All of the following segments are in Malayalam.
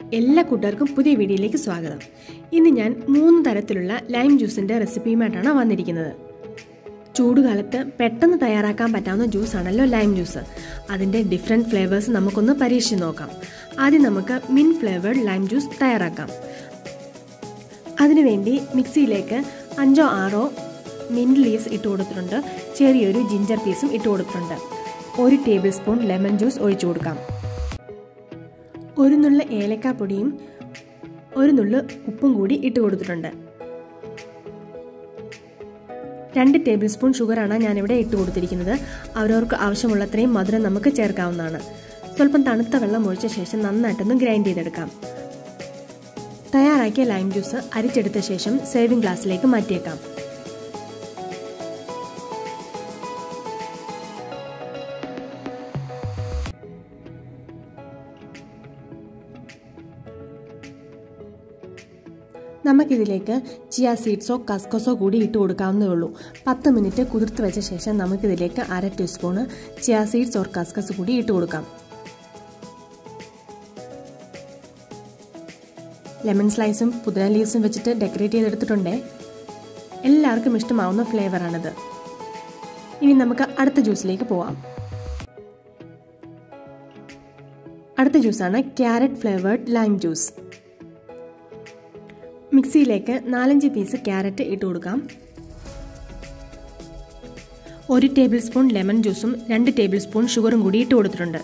എല്ലാ കൂട്ടുകാർക്കും പുതിയ വീഡിയോയിലേക്ക് സ്വാഗതം ഇന്ന് ഞാൻ മൂന്ന് തരത്തിലുള്ള ലൈം ജ്യൂസിൻ്റെ റെസിപ്പിയുമായിട്ടാണ് വന്നിരിക്കുന്നത് ചൂടുകാലത്ത് പെട്ടെന്ന് തയ്യാറാക്കാൻ പറ്റാവുന്ന ജ്യൂസാണല്ലോ ലൈം ജ്യൂസ് അതിൻ്റെ ഡിഫറെൻറ്റ് ഫ്ലേവേഴ്സ് നമുക്കൊന്ന് പരീക്ഷിച്ച് നോക്കാം ആദ്യം നമുക്ക് മിൻ ഫ്ലേവേർഡ് ലൈം ജ്യൂസ് തയ്യാറാക്കാം അതിനുവേണ്ടി മിക്സിയിലേക്ക് അഞ്ചോ ആറോ മിൻറ്റ് ലീവ്സ് ഇട്ട് കൊടുത്തിട്ടുണ്ട് ചെറിയൊരു ജിഞ്ചർ പീസും ഇട്ട് കൊടുത്തിട്ടുണ്ട് ഒരു ടേബിൾ സ്പൂൺ ലെമൺ ജ്യൂസ് ഒഴിച്ചു കൊടുക്കാം ഒരു നുള്ള ഏലക്കാപ്പൊടിയും ഒരു നുള്ളു ഉപ്പും കൂടി ഇട്ട് കൊടുത്തിട്ടുണ്ട് രണ്ട് ടേബിൾ സ്പൂൺ ഷുഗറാണ് ഞാനിവിടെ ഇട്ട് കൊടുത്തിരിക്കുന്നത് അവരവർക്ക് ആവശ്യമുള്ളത്രയും മധുരം നമുക്ക് ചേർക്കാവുന്നതാണ് സ്വല്പം തണുത്ത വെള്ളം ഒഴിച്ച ശേഷം നന്നായിട്ടൊന്ന് ഗ്രൈൻഡ് ചെയ്തെടുക്കാം തയ്യാറാക്കിയ ലൈം ജ്യൂസ് അരിച്ചെടുത്ത ശേഷം സേവിംഗ് ഗ്ലാസ്സിലേക്ക് മാറ്റിയേക്കാം നമുക്കിതിലേക്ക് ചിയ സീഡ്സോ കസ്കസോ കൂടി ഇട്ട് കൊടുക്കാവുന്നേ ഉള്ളൂ പത്ത് മിനിറ്റ് കുതിർത്ത് വെച്ച ശേഷം നമുക്കിതിലേക്ക് അര ടീസ്പൂണ് ചിയ സീഡ്സ് ഓർ കസ്കസ് കൂടി ഇട്ട് കൊടുക്കാം ലെമൺ സ്ലൈസും പുതിന ലീവ്സും വെച്ചിട്ട് ഡെക്കറേറ്റ് ചെയ്തെടുത്തിട്ടുണ്ടേ എല്ലാവർക്കും ഇഷ്ടമാവുന്ന ഫ്ലേവറാണിത് ഇനി നമുക്ക് അടുത്ത ജ്യൂസിലേക്ക് പോവാം അടുത്ത ജ്യൂസാണ് ക്യാരറ്റ് ഫ്ലേവേർഡ് ലൈം ജ്യൂസ് മിക്സിയിലേക്ക് നാലഞ്ച് പീസ് ക്യാരറ്റ് ഇട്ട് കൊടുക്കാം ഒരു ടേബിൾ സ്പൂൺ ലെമൺ ജ്യൂസും രണ്ട് ടേബിൾ സ്പൂൺ ഷുഗറും കൂടി ഇട്ട് കൊടുത്തിട്ടുണ്ട്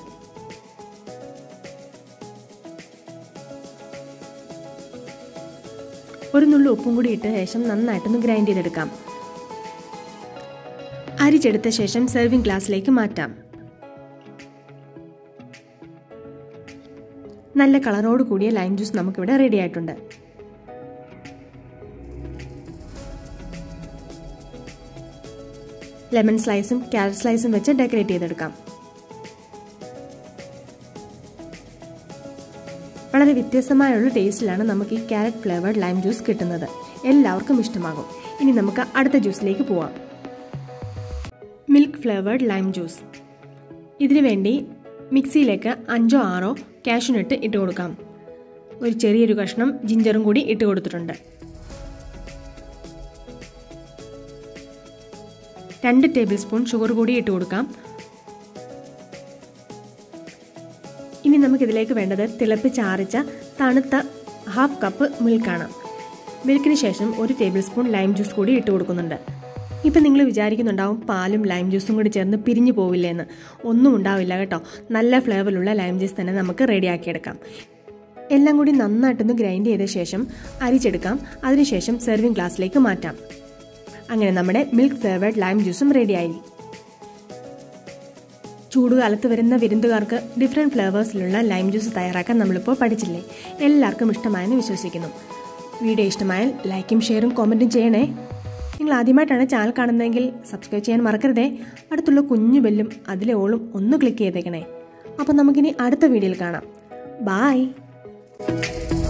ഒരു നുള്ളു ഉപ്പും കൂടി ഇട്ട ശേഷം നന്നായിട്ടൊന്ന് ഗ്രൈൻഡ് ചെയ്തെടുക്കാം അരിച്ചെടുത്ത ശേഷം സെർവിംഗ് ഗ്ലാസ്സിലേക്ക് മാറ്റാം നല്ല കളറോട് കൂടിയ ലൈം ജ്യൂസ് നമുക്കിവിടെ റെഡി ആയിട്ടുണ്ട് ലെമൺ സ്ലൈസും ക്യാരറ്റ് സ്ലൈസും വെച്ച് ഡെക്കറേറ്റ് ചെയ്തെടുക്കാം വളരെ വ്യത്യസ്തമായുള്ള ടേസ്റ്റിലാണ് നമുക്ക് ഈ ക്യാരറ്റ് ഫ്ലേവേർഡ് ലൈം ജ്യൂസ് കിട്ടുന്നത് എല്ലാവർക്കും ഇഷ്ടമാകും ഇനി നമുക്ക് അടുത്ത ജ്യൂസിലേക്ക് പോവാം മിൽക്ക് ഫ്ലേവേർഡ് ലൈം ജ്യൂസ് ഇതിനു വേണ്ടി മിക്സിയിലേക്ക് അഞ്ചോ ആറോ കാഷ്യൂനട്ട് ഇട്ട് കൊടുക്കാം ഒരു ചെറിയൊരു കഷ്ണം ജിഞ്ചറും കൂടി ഇട്ട് കൊടുത്തിട്ടുണ്ട് രണ്ട് ടേബിൾ സ്പൂൺ ഷുഗർ കൂടി ഇട്ട് കൊടുക്കാം ഇനി നമുക്കിതിലേക്ക് വേണ്ടത് തിളപ്പിച്ചാറിച്ച തണുത്ത ഹാഫ് കപ്പ് മിൽക്കാണ് മിൽക്കിന് ശേഷം ഒരു ടേബിൾ സ്പൂൺ ലൈം ജ്യൂസ് കൂടി ഇട്ട് കൊടുക്കുന്നുണ്ട് ഇപ്പം നിങ്ങൾ വിചാരിക്കുന്നുണ്ടാവും പാലും ലൈം ജ്യൂസും കൂടി ചേർന്ന് പിരിഞ്ഞു പോവില്ല എന്ന് ഒന്നും ഉണ്ടാവില്ല കേട്ടോ നല്ല ഫ്ലേവറിലുള്ള ലൈം ജ്യൂസ് തന്നെ നമുക്ക് റെഡിയാക്കിയെടുക്കാം എല്ലാം കൂടി നന്നായിട്ടൊന്ന് ഗ്രൈൻഡ് ചെയ്ത ശേഷം അരിച്ചെടുക്കാം അതിനുശേഷം സെർവിംഗ് ഗ്ലാസ്സിലേക്ക് മാറ്റാം അങ്ങനെ നമ്മുടെ മിൽക്ക് ഫ്ലേവേർഡ് ലൈം ജ്യൂസും റെഡിയായി ചൂടുകാലത്ത് വരുന്ന വിരുന്നുകാർക്ക് ഡിഫറെൻറ്റ് ഫ്ലേവേഴ്സിലുള്ള ലൈം ജ്യൂസ് തയ്യാറാക്കാൻ നമ്മളിപ്പോൾ പഠിച്ചില്ലേ എല്ലാവർക്കും ഇഷ്ടമായെന്ന് വിശ്വസിക്കുന്നു വീഡിയോ ഇഷ്ടമായാൽ ലൈക്കും ഷെയറും കോമൻറ്റും ചെയ്യണേ നിങ്ങൾ ആദ്യമായിട്ടാണ് ചാനൽ കാണുന്നതെങ്കിൽ സബ്സ്ക്രൈബ് ചെയ്യാൻ മറക്കരുതേ അടുത്തുള്ള കുഞ്ഞു ബെല്ലും അതിലെ ഓളും ഒന്ന് ക്ലിക്ക് ചെയ്തേക്കണേ അപ്പോൾ നമുക്കിനി അടുത്ത വീഡിയോയിൽ കാണാം ബായ്